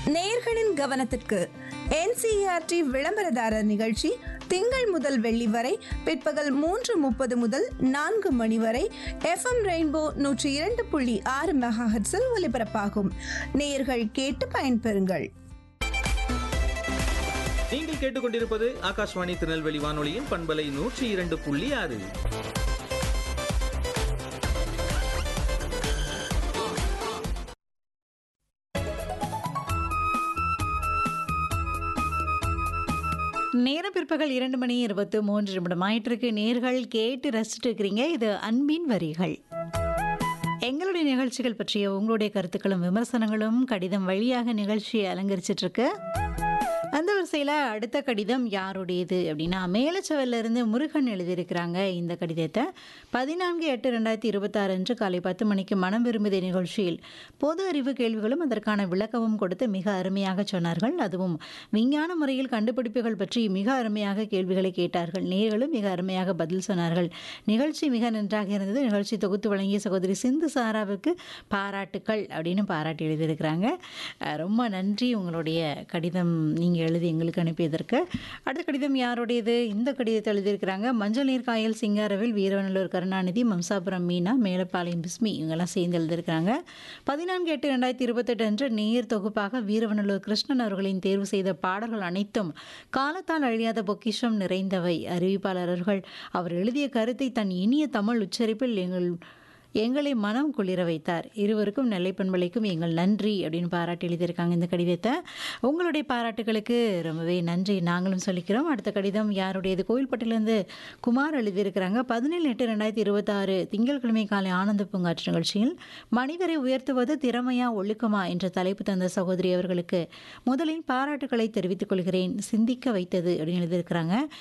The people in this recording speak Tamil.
நேயர்களின் கவனத்திற்கு என்சிஆர்டி விளம்பரதாரர் நிகழ்ச்சி திங்கள் முதல் வெள்ளி வரை பிற்பகல் மூன்று முப்பது முதல் நான்கு மணி வரை எஃப்எம் ரெயின்போ நூற்றி இரண்டு புள்ளி ஆறு மெகாஹெட்ஸில் ஒலிபரப்பாகும் நேயர்கள் கேட்டு பயன்பெறுங்கள் நீங்கள் கேட்டுக்கொண்டிருப்பது ஆகாஷ்வாணி திருநெல்வேலி வானொலியின் பண்பலை நூற்றி இரண்டு புள்ளி ஆறு நேரம் பிற்பகல் இரண்டு மணி இருபத்து மூன்று நிமிடம் ஆயிட்டிருக்கு நேர்கள் கேட்டு ரசிச்சுட்டு இருக்கிறீங்க இது அன்பின் வரிகள் எங்களுடைய நிகழ்ச்சிகள் பற்றிய உங்களுடைய கருத்துக்களும் விமர்சனங்களும் கடிதம் வழியாக நிகழ்ச்சியை அலங்கரிச்சிட்டு இருக்கு அந்த வரிசையில் அடுத்த கடிதம் யாருடையது அப்படின்னா மேலச்சவல்ல இருந்து முருகன் எழுதியிருக்கிறாங்க இந்த கடிதத்தை பதினான்கு எட்டு ரெண்டாயிரத்தி இருபத்தாறு அன்று காலை பத்து மணிக்கு மனம் விரும்புதே நிகழ்ச்சியில் பொது அறிவு கேள்விகளும் அதற்கான விளக்கமும் கொடுத்து மிக அருமையாக சொன்னார்கள் அதுவும் விஞ்ஞான முறையில் கண்டுபிடிப்புகள் பற்றி மிக அருமையாக கேள்விகளை கேட்டார்கள் நேர்களும் மிக அருமையாக பதில் சொன்னார்கள் நிகழ்ச்சி மிக நன்றாக இருந்தது நிகழ்ச்சி தொகுத்து வழங்கிய சகோதரி சிந்து சாராவுக்கு பாராட்டுக்கள் அப்படின்னு பாராட்டி எழுதியிருக்கிறாங்க அஹ் ரொம்ப நன்றி உங்களுடைய கடிதம் நீங்கள் எழுதி எங்களுக்கு அனுப்பியதற்கு அடுத்த கடிதம் யாருடையது இந்த கடிதத்தை எழுதியிருக்கிறாங்க மஞ்சள் நீர் காயல் சிங்காரவில் வீரவநல்லூர் கருணாநிதி மம்சாபுரம் மீனா மேலப்பாளையம் பிஸ்மி இவங்கெல்லாம் சேர்ந்து எழுதியிருக்கிறாங்க பதினான்கு எட்டு ரெண்டாயிரத்தி இருபத்தெட்டு அன்று நேர் தொகுப்பாக வீரவநல்லூர் கிருஷ்ணன் அவர்களின் தேர்வு செய்த பாடல்கள் அனைத்தும் காலத்தால் அழியாத பொக்கிஷம் நிறைந்தவை அறிவிப்பாளர் அவர்கள் அவர் எழுதிய கருத்தை தன் இனிய தமிழ் உச்சரிப்பில் எங்கள் எங்களை மனம் குளிர வைத்தார் இருவருக்கும் நெல்லை பண்பலைக்கும் எங்கள் நன்றி அப்படின்னு பாராட்டி எழுதியிருக்காங்க இந்த கடிதத்தை உங்களுடைய பாராட்டுகளுக்கு ரொம்பவே நன்றி நாங்களும் சொல்லிக்கிறோம் அடுத்த கடிதம் யாருடையது கோவில்பட்டிலேருந்து குமார் எழுதியிருக்கிறாங்க பதினேழு எட்டு ரெண்டாயிரத்தி இருபத்தாறு திங்கட்கிழமை காலை ஆனந்த பூங்காற்று நிகழ்ச்சியில் மனிதரை உயர்த்துவது திறமையா ஒழுக்கமா என்ற தலைப்பு தந்த சகோதரி அவர்களுக்கு முதலில் பாராட்டுக்களை தெரிவித்துக் கொள்கிறேன் சிந்திக்க வைத்தது அப்படின்னு எழுதியிருக்கிறாங்க